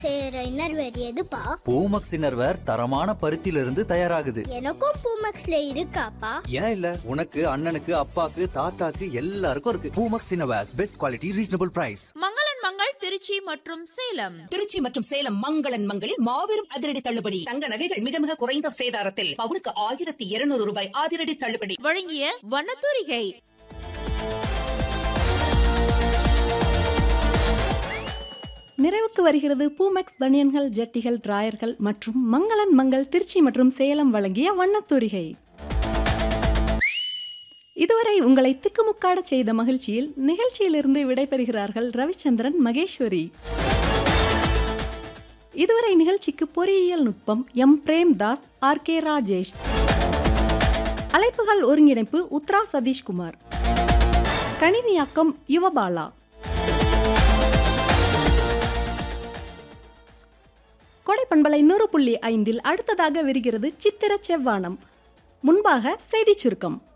சேர innerwear எதுப்பா Poomex innerwear தரமான பருத்தியிலிருந்து தயாராகுது எனக்கும் பூமக்ஸ்ல இருக்காப்பா ஏன் இல்ல உனக்கு அண்ணனுக்கு அப்பாக்கு தாத்தாக்கு எல்லாருக்கும் இருக்கு Poomex innerwears best quality reasonable price Mangalan Mangal Trichy மற்றும் சேலம் திருச்சி மற்றும் சேலம் மங்களன் மங்களில் மாபெரும் அதிரடி தள்ளுபடி தங்க நகைகள் மிக மிக குறைந்த சேதாரத்தில் பவுனுக்கு ஆயிரத்தி இருநூறு ரூபாய் அதிரடி தள்ளுபடி வழங்கிய வண்ணத்தூரிகை நிறைவுக்கு வருகிறது பூமெக்ஸ் பனியன்கள் ஜட்டிகள் டிராயர்கள் மற்றும் மங்களன் மங்கள் திருச்சி மற்றும் சேலம் வழங்கிய வண்ணத்தூரிகை இதுவரை உங்களை திக்குமுக்காடச் செய்த மகிழ்ச்சியில் நிகழ்ச்சியிலிருந்து விடைபெறுகிறார்கள் ரவிச்சந்திரன் மகேஸ்வரி இதுவரை நிகழ்ச்சிக்கு பொறியியல் நுட்பம் M Premdas R K Rajesh அழைப்புகள் ஒருங்கிணைப்பு உத்ரா சதீஷ்குமார் கணினியாக்கம் யுவபாலா கொடைப்பண்பலை நூறு புள்ளி ஐந்தில் அடுத்ததாக விரிகிறது சித்திர செவ்வானம் முன்பாக செய்திச் சுருக்கம்